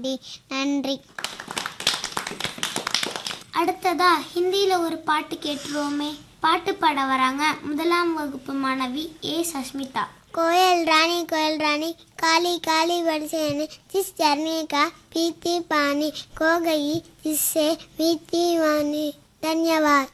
தம்பி நன்றி அடுத்ததா ஹிந்தியில் ஒரு பாட்டு கேட்டுருவோமே பாட்டு பாட வராங்க முதலாம் வகுப்பு மாணவி ஏ சஸ்மிதா कोयल रानी कोयल रानी काली काली बरसेने जिस झरने का पीती पानी खो गई जिससे मीठी वानी धन्यवाद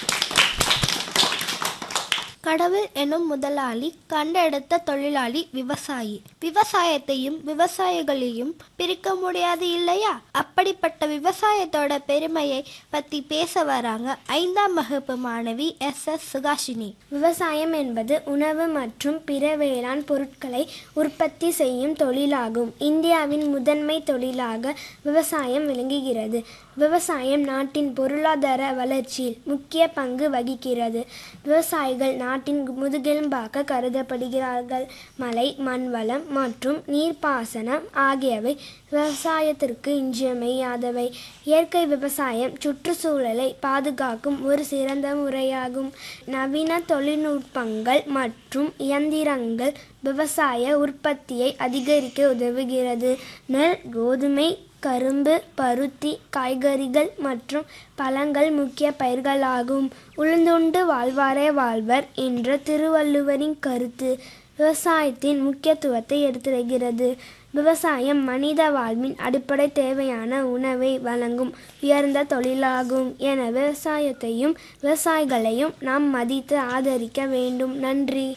கடவுள் எனும் முதலாளி கண்டெடுத்த தொழிலாளி விவசாயி விவசாயத்தையும் விவசாயிகளையும் பிரிக்க முடியாது இல்லையா அப்படிப்பட்ட விவசாயத்தோட பெருமையை பத்தி பேச வராங்க ஐந்தாம் வகுப்பு மாணவி எஸ் எஸ் சுகாஷினி விவசாயம் என்பது உணவு மற்றும் பிற வேளாண் பொருட்களை உற்பத்தி செய்யும் தொழிலாகும் இந்தியாவின் முதன்மை தொழிலாக விவசாயம் விளங்குகிறது விவசாயம் நாட்டின் பொருளாதார வளர்ச்சியில் முக்கிய பங்கு வகிக்கிறது விவசாயிகள் நாட்டின் முதுகெலும்பாக கருதப்படுகிறார்கள் மழை மண் வளம் மற்றும் நீர்ப்பாசனம் ஆகியவை விவசாயத்திற்கு இன்றியமையாதவை இயற்கை விவசாயம் சுற்றுச்சூழலை பாதுகாக்கும் ஒரு சிறந்த முறையாகும் நவீன தொழில்நுட்பங்கள் மற்றும் இயந்திரங்கள் விவசாய உற்பத்தியை அதிகரிக்க உதவுகிறது நெல் கோதுமை கரும்பு பருத்தி காய்கறிகள் மற்றும் பழங்கள் முக்கிய பயிர்களாகும் உளுந்துண்டு வாழ்வாரே வாழ்வர் என்ற திருவள்ளுவரின் கருத்து விவசாயத்தின் முக்கியத்துவத்தை எடுத்துரைக்கிறது விவசாயம் மனித வாழ்வின் அடிப்படை தேவையான உணவை வழங்கும் உயர்ந்த தொழிலாகும் என விவசாயத்தையும் விவசாயிகளையும் நாம் மதித்து ஆதரிக்க வேண்டும் நன்றி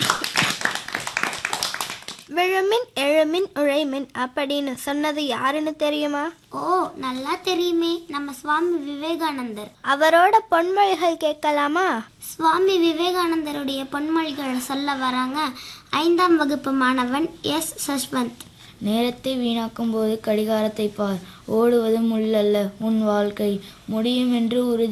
விழுமின் எழுமின் உழைமின் அப்படின்னு சொன்னது யாருன்னு தெரியுமா ஓ நல்லா தெரியுமே நம்ம சுவாமி விவேகானந்தர் அவரோட பொன்மொழிகள் கேட்கலாமா சுவாமி விவேகானந்தருடைய பொன்மொழிகளை சொல்ல வராங்க ஐந்தாம் வகுப்பு மாணவன் எஸ் சஷ்வந்த் நேரத்தை வீணாக்கும் போது கடிகாரத்தை பார் ஓடுவது முள்ளல்ல உன் வாழ்க்கை முடியும் என்று உறுதி